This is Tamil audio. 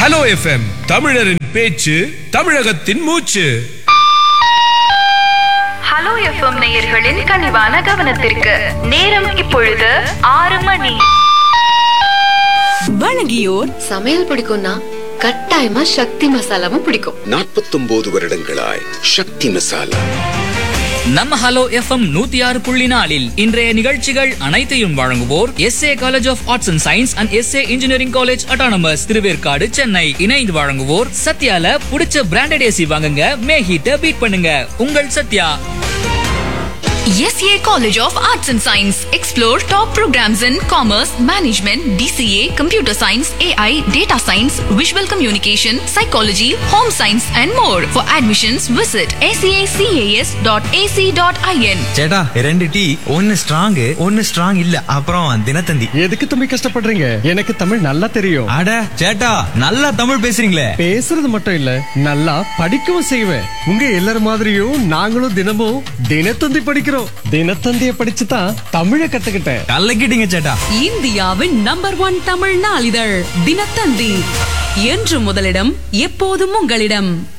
ஹலோ எஃப்எம் தமிழரின் பேச்சு தமிழகத்தின் மூச்சு ஹலோ எஃப்எம் நேயர்களின் கனிவான கவனத்திற்கு நேரம் இப்பொழுது ஆறு மணி வழங்கியோர் சமையல் பிடிக்கும்னா கட்டாயமா சக்தி மசாலாவும் பிடிக்கும் நாற்பத்தொன்பது வருடங்களாய் சக்தி மசாலா நம்ம ஹலோ எஃப்எம் நூத்தி ஆறு புள்ளி நாலில் இன்றைய நிகழ்ச்சிகள் அனைத்தையும் வழங்குவோர் SA college of arts and science and SA engineering college autonomous Thiruverkadu Chennai இணைந்து வழங்குவோர் சத்யால புடிச்ச பிராண்டட் ஏசி வாங்குங்க மே ஹீட்ட பீட் பண்ணுங்க உங்கள் Sathya SEA College of Arts and Science. Explore top programs in Commerce, Management, DCA, Computer Science, AI, Data Science, Visual Communication, Psychology, Home Science and more. For admissions, visit sacas.ac.in. சேட்டா ரெண்டு டீ ஒன்னு ஸ்ட்ராங் ஒன்னு ஸ்ட்ராங் இல்ல அப்புறம் தினத்தந்தி எதுக்கு தம்பி கஷ்டப்படுறீங்க எனக்கு தமிழ் நல்லா தெரியும் அட சேட்டா நல்லா தமிழ் பேசுறீங்களே பேசுறது மட்டும் இல்ல நல்லா படிக்கவும் செய்வேன் உங்க எல்லாரும் மாதிரியும் நாங்களும் தினமும் தினத்தந்தி படிக்கிறோம் தினத்தந்திய படிச்சு தான் தமிழை கத்துக்கிட்டேன் கலக்கிட்டீங்க சேட்டா இந்தியாவின் நம்பர் ஒன் தமிழ் நாளிதழ் தினத்தந்தி என்று முதலிடம் எப்போதும் உங்களிடம்